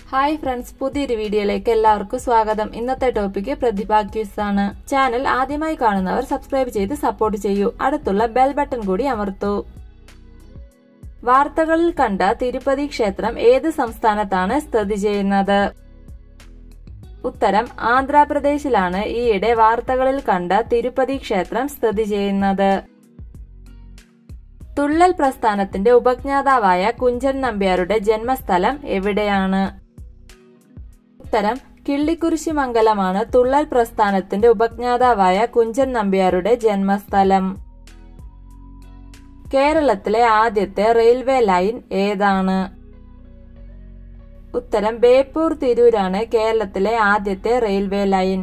hi friends പുതിയൊരു വീഡിയോയിലേക്ക് എല്ലാവർക്കും സ്വാഗതം ഇന്നത്തെ ടോപ്പിക്ക് പ്രതിഭ ക്യൂസ് ആണ് ചാനൽ ആദ്യമായി കാണുന്നവർ സബ്സ്ക്രൈബ് ചെയ്ത് സപ്പോർട്ട് ചെയ്യൂ അടുത്തുള്ള ബെൽ ബട്ടൺ കൂടി അമർത്തൂ വാർത്തകളിൽ കണ്ട തിരുപ്പതി ക്ഷേത്രം ഏത് സംസ്ഥാനത്താണ് സ്ഥിതി ചെയ്യുന്നത് ഉത്തരം ആന്ധ്രാപ്രദേശിലാണ് ഈയിടെ വാർത്തകളിൽ കണ്ട തിരുപ്പതി ക്ഷേത്രം സ്ഥിതി ചെയ്യുന്നത് തുള്ളൽ പ്രസ്ഥാനത്തിന്റെ ഉപജ്ഞാതാവായ കുഞ്ചൻ നമ്പ്യാരുടെ ജന്മസ്ഥലം എവിടെയാണ് ഉത്തരം കിള്ളിക്കുരിശി മംഗലമാണ് തുള്ളൽ പ്രസ്ഥാനത്തിന്റെ ഉപജ്ഞാതാവായ കുഞ്ചൻ നമ്പ്യാരുടെ ജന്മസ്ഥലം കേരളത്തിലെ ആദ്യത്തെ റെയിൽവേ ലൈൻ ഏതാണ് ഉത്തരം ബേപ്പൂർ തിരൂരാണ് കേരളത്തിലെ ആദ്യത്തെ റെയിൽവേ ലൈൻ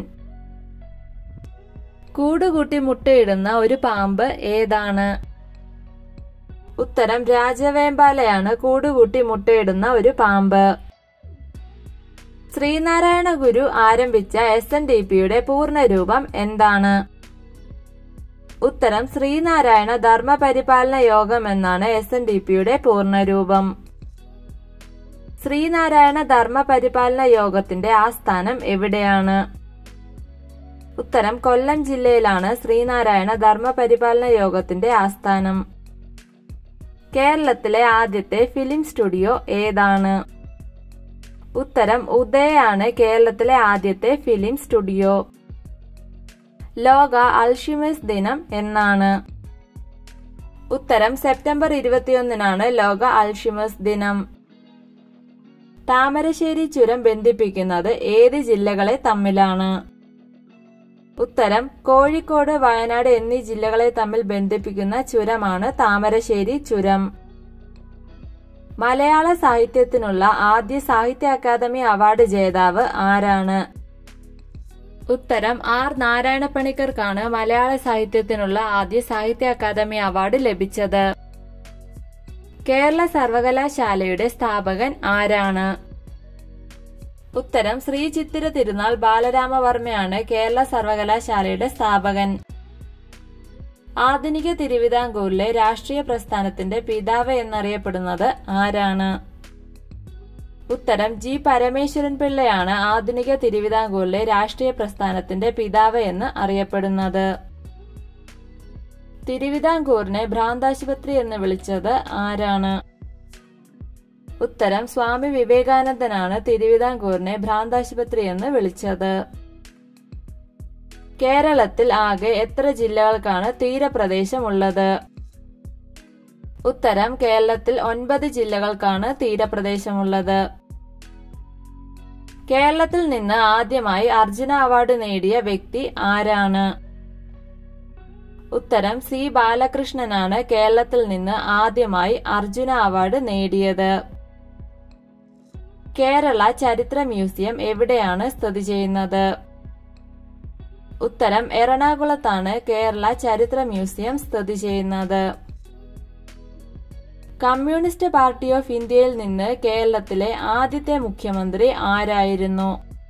കൂടുകൂട്ടി മുട്ടയിടുന്ന ഒരു പാമ്പ് ഏതാണ് ഉത്തരം രാജവേമ്പാലയാണ് കൂടുകൂട്ടി മുട്ടയിടുന്ന ഒരു പാമ്പ് ശ്രീനാരായണ ഗുരു ആരംഭിച്ച എസ് എൻ ഡി പിയുടെ പൂർണ്ണരൂപം എന്താണ് ഉത്തരം ശ്രീനാരായണ ധർമ്മപരിപാലന യോഗം എന്നാണ് എസ് എൻ ഡി പിയുടെ പൂർണ്ണരൂപം ശ്രീനാരായണ ധർമ്മപരിപാലന യോഗത്തിന്റെ ആസ്ഥാനം എവിടെയാണ് ഉത്തരം കൊല്ലം ജില്ലയിലാണ് ശ്രീനാരായണ ധർമ്മപരിപാലന യോഗത്തിന്റെ ആസ്ഥാനം കേരളത്തിലെ ആദ്യത്തെ ഫിലിം സ്റ്റുഡിയോ ഏതാണ് ഉത്തരം ഉദയാണ് കേരളത്തിലെ ആദ്യത്തെ ഫിലിം സ്റ്റുഡിയോ ലോക അൾഷിമസ് ദിനം എന്നാണ് ഉത്തരം സെപ്റ്റംബർ ഇരുപത്തിയൊന്നിനാണ് ലോക അൾഷിമസ് ദിനം താമരശ്ശേരി ചുരം ബന്ധിപ്പിക്കുന്നത് ഏത് ജില്ലകളെ തമ്മിലാണ് ഉത്തരം കോഴിക്കോട് വയനാട് എന്നീ ജില്ലകളെ തമ്മിൽ ബന്ധിപ്പിക്കുന്ന ചുരമാണ് താമരശ്ശേരി ചുരം മലയാള സാഹിത്യത്തിനുള്ള ആദ്യ സാഹിത്യ അക്കാദമി അവാർഡ് ജേതാവ് ആരാണ് ഉത്തരം ആർ നാരായണ പണിക്കർക്കാണ് മലയാള സാഹിത്യത്തിനുള്ള ആദ്യ സാഹിത്യ അക്കാദമി അവാർഡ് ലഭിച്ചത് കേരള സർവകലാശാലയുടെ സ്ഥാപകൻ ആരാണ് ഉത്തരം ശ്രീ ചിത്തിര തിരുനാൾ ബാലരാമവർമ്മയാണ് കേരള സർവകലാശാലയുടെ സ്ഥാപകൻ ആധുനിക തിരുവിതാംകൂറിലെ രാഷ്ട്രീയ പ്രസ്ഥാനത്തിന്റെ പിതാവ് എന്നറിയപ്പെടുന്നത് ആരാണ് ഉത്തരം ജി പരമേശ്വരൻ പിള്ളയാണ് ആധുനിക തിരുവിതാംകൂറിലെ രാഷ്ട്രീയ പ്രസ്ഥാനത്തിന്റെ പിതാവ് എന്ന് അറിയപ്പെടുന്നത് തിരുവിതാംകൂറിനെ ഭ്രാന്താശുപത്രി എന്ന് വിളിച്ചത് ആരാണ് ഉത്തരം സ്വാമി വിവേകാനന്ദനാണ് തിരുവിതാംകൂറിനെ ഭ്രാന്താശുപത്രി എന്ന് വിളിച്ചത് കേരളത്തിൽ ആകെ എത്ര ജില്ലകൾക്കാണ് തീരപ്രദേശമുള്ളത് ഉത്തരം കേരളത്തിൽ ഒൻപത് ജില്ലകൾക്കാണ് തീരപ്രദേശമുള്ളത് കേരളത്തിൽ നിന്ന് ആദ്യമായി അർജുന അവാർഡ് നേടിയ വ്യക്തി ആരാണ് ഉത്തരം സി ബാലകൃഷ്ണനാണ് കേരളത്തിൽ നിന്ന് ആദ്യമായി അർജുന അവാർഡ് നേടിയത് കേരള ചരിത്ര മ്യൂസിയം എവിടെയാണ് സ്ഥിതി ചെയ്യുന്നത് ഉത്തരം എറണാകുളത്താണ് കേരള ചരിത്ര മ്യൂസിയം സ്ഥിതി ചെയ്യുന്നത് കമ്മ്യൂണിസ്റ്റ് പാർട്ടി ഓഫ് ഇന്ത്യയിൽ നിന്ന് കേരളത്തിലെ ആദ്യത്തെ മുഖ്യമന്ത്രി ആരായിരുന്നു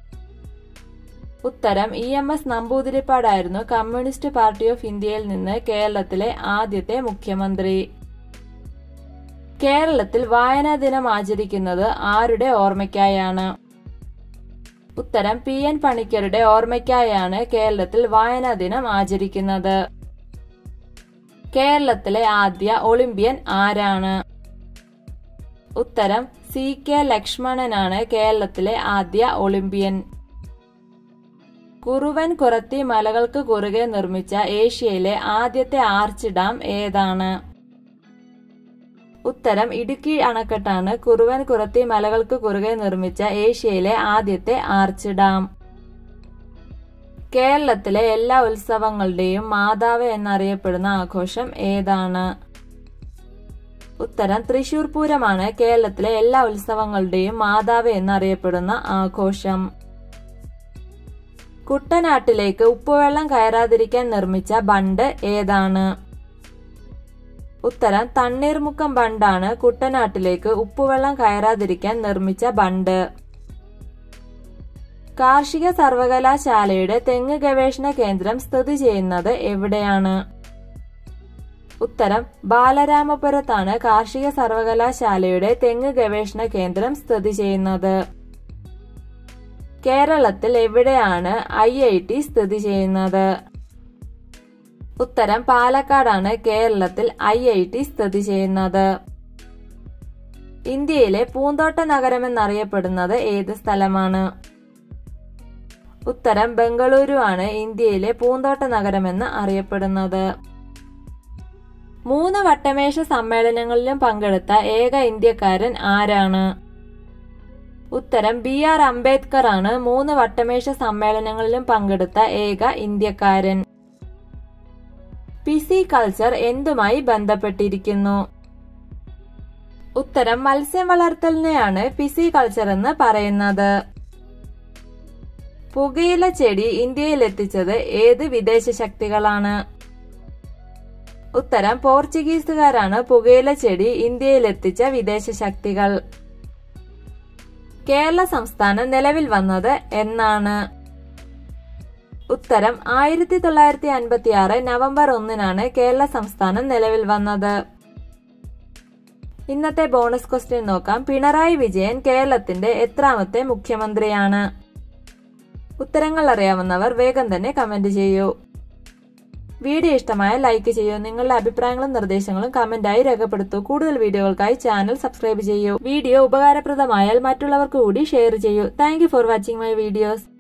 ഉത്തരം ഇ എം എസ് നമ്പൂതിരിപ്പാടായിരുന്നു കമ്മ്യൂണിസ്റ്റ് പാർട്ടി ഓഫ് ഇന്ത്യയിൽ നിന്ന് കേരളത്തിലെ ആദ്യത്തെ മുഖ്യമന്ത്രി കേരളത്തിൽ വായനാ ദിനം ആചരിക്കുന്നത് ആരുടെ ഓർമ്മയ്ക്കായാണ് ഉത്തരം പി എൻ പണിക്കരുടെ ഓർമ്മയ്ക്കായാണ് കേരളത്തിൽ വായനാ ദിനം ആചരിക്കുന്നത് കേരളത്തിലെ ആദ്യ ഒളിമ്പ്യൻ ആരാണ് ഉത്തരം സി കെ ലക്ഷ്മണനാണ് കേരളത്തിലെ ആദ്യ ഒളിമ്പ്യൻ കുറുവൻ കുറത്തി മലകൾക്ക് കുറുകെ നിർമ്മിച്ച ഏഷ്യയിലെ ആദ്യത്തെ ആർച്ച് ഡാം ഏതാണ് ഉത്തരം ഇടുക്കി അണക്കെട്ടാണ് കുറുവൻ കുറത്തി മലകൾക്ക് കുറുകെ നിർമ്മിച്ച ഏഷ്യയിലെ ആദ്യത്തെ ആർച്ച് ഡാം കേരളത്തിലെ എല്ലാ ഉത്സവങ്ങളുടെയും മാതാവ് എന്നറിയപ്പെടുന്ന ആഘോഷം ഏതാണ് ഉത്തരം തൃശൂർ പൂരമാണ് കേരളത്തിലെ എല്ലാ ഉത്സവങ്ങളുടെയും മാതാവ് എന്നറിയപ്പെടുന്ന ആഘോഷം കുട്ടനാട്ടിലേക്ക് ഉപ്പുവെള്ളം കയറാതിരിക്കാൻ നിർമ്മിച്ച ബണ്ട് ഏതാണ് ഉത്തരം തണ്ണീർമുക്കം ബണ്ടാണ് കുട്ടനാട്ടിലേക്ക് ഉപ്പുവെള്ളം കയറാതിരിക്കാൻ നിർമ്മിച്ച ബണ്ട് കാർഷിക സർവകലാശാലയുടെ തെങ്ങ് ഗവേഷണ കേന്ദ്രം സ്ഥിതി ചെയ്യുന്നത് എവിടെയാണ് ഉത്തരം ബാലരാമപുരത്താണ് കാർഷിക സർവകലാശാലയുടെ തെങ്ങ് ഗവേഷണ കേന്ദ്രം സ്ഥിതി ചെയ്യുന്നത് കേരളത്തിൽ എവിടെയാണ് ഐ ഐ ടി സ്ഥിതി ചെയ്യുന്നത് ഉത്തരം പാലക്കാടാണ് കേരളത്തിൽ ഐ ഐ ടി സ്ഥിതി ചെയ്യുന്നത് ഇന്ത്യയിലെ പൂന്തോട്ട നഗരം എന്നറിയപ്പെടുന്നത് ഏത് സ്ഥലമാണ് ഉത്തരം ബംഗളൂരു ആണ് ഇന്ത്യയിലെ പൂന്തോട്ട നഗരമെന്ന് അറിയപ്പെടുന്നത് മൂന്ന് വട്ടമേശ സമ്മേളനങ്ങളിലും പങ്കെടുത്ത ഏക ഇന്ത്യക്കാരൻ ആരാണ് ഉത്തരം ബി ആർ അംബേദ്കർ ആണ് മൂന്ന് വട്ടമേശ സമ്മേളനങ്ങളിലും പങ്കെടുത്ത ഏക ഇന്ത്യക്കാരൻ പിസി കൾച്ചർ എന്തുമായി ബന്ധപ്പെട്ടിരിക്കുന്നു ഉത്തരം മത്സ്യം വളർത്തലിനെയാണ് പിസി കൾച്ചർ എന്ന് പറയുന്നത് പുകയില ചെടി ഇന്ത്യയിൽ എത്തിച്ചത് ഏത് വിദേശ ശക്തികളാണ് ഉത്തരം പോർച്ചുഗീസുകാരാണ് പുകയില ചെടി ഇന്ത്യയിൽ എത്തിച്ച വിദേശ ശക്തികൾ കേരള സംസ്ഥാനം നിലവിൽ വന്നത് എന്നാണ് ഉത്തരം ആയിരത്തി തൊള്ളായിരത്തി അൻപത്തി ആറ് നവംബർ ഒന്നിനാണ് കേരള സംസ്ഥാനം നിലവിൽ വന്നത് ഇന്നത്തെ ബോണസ് ക്വസ്റ്റ്യൻ നോക്കാം പിണറായി വിജയൻ കേരളത്തിന്റെ എത്രാമത്തെ മുഖ്യമന്ത്രിയാണ് ഉത്തരങ്ങൾ അറിയാവുന്നവർ വേഗം തന്നെ കമന്റ് ചെയ്യൂ വീഡിയോ ഇഷ്ടമായ ലൈക്ക് ചെയ്യൂ നിങ്ങളുടെ അഭിപ്രായങ്ങളും നിർദ്ദേശങ്ങളും കമന്റായി രേഖപ്പെടുത്തൂ കൂടുതൽ വീഡിയോകൾക്കായി ചാനൽ സബ്സ്ക്രൈബ് ചെയ്യൂ വീഡിയോ ഉപകാരപ്രദമായാൽ മറ്റുള്ളവർക്ക് കൂടി ഷെയർ ചെയ്യൂ thank for watching my videos